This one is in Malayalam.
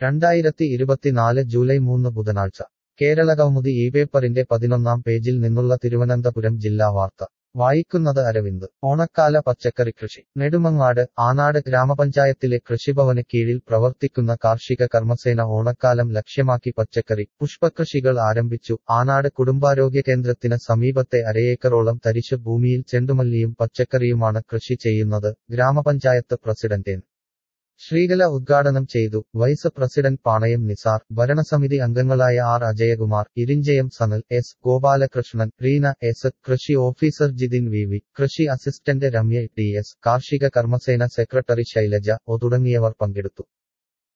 രണ്ടായിരത്തി ഇരുപത്തിനാല് ജൂലൈ മൂന്ന് ബുധനാഴ്ച കേരളകൗമുദി ഈ പേപ്പറിന്റെ പതിനൊന്നാം പേജിൽ നിന്നുള്ള തിരുവനന്തപുരം ജില്ലാ വാർത്ത വായിക്കുന്നത് അരവിന്ദ് ഓണക്കാല പച്ചക്കറി കൃഷി നെടുമങ്ങാട് ആനാട് ഗ്രാമപഞ്ചായത്തിലെ കൃഷിഭവന് കീഴിൽ പ്രവർത്തിക്കുന്ന കാർഷിക കർമ്മസേന ഓണക്കാലം ലക്ഷ്യമാക്കി പച്ചക്കറി പുഷ്പകൃഷികൾ ആരംഭിച്ചു ആനാട് കുടുംബാരോഗ്യ കേന്ദ്രത്തിന് സമീപത്തെ അരയേക്കറോളം തരിശ് ഭൂമിയിൽ ചെണ്ടുമല്ലിയും പച്ചക്കറിയുമാണ് കൃഷി ചെയ്യുന്നത് ഗ്രാമപഞ്ചായത്ത് പ്രസിഡന്റ് എൻ ശ്രീകല ഉദ്ഘാടനം ചെയ്തു വൈസ് പ്രസിഡന്റ് പാണയം നിസാർ ഭരണസമിതി അംഗങ്ങളായ R Ajayakumar Irinchayam Sanal S Gopalakrishnan Reena S കൃഷി ഓഫീസർ ജിതിൻ വി വി കൃഷി അസിസ്റ്റന്റ് രമ്യ ടി എസ് കാർഷിക കർമ്മസേന സെക്രട്ടറി ശൈലജ ഒ തുടങ്ങിയവർ പങ്കെടുത്തു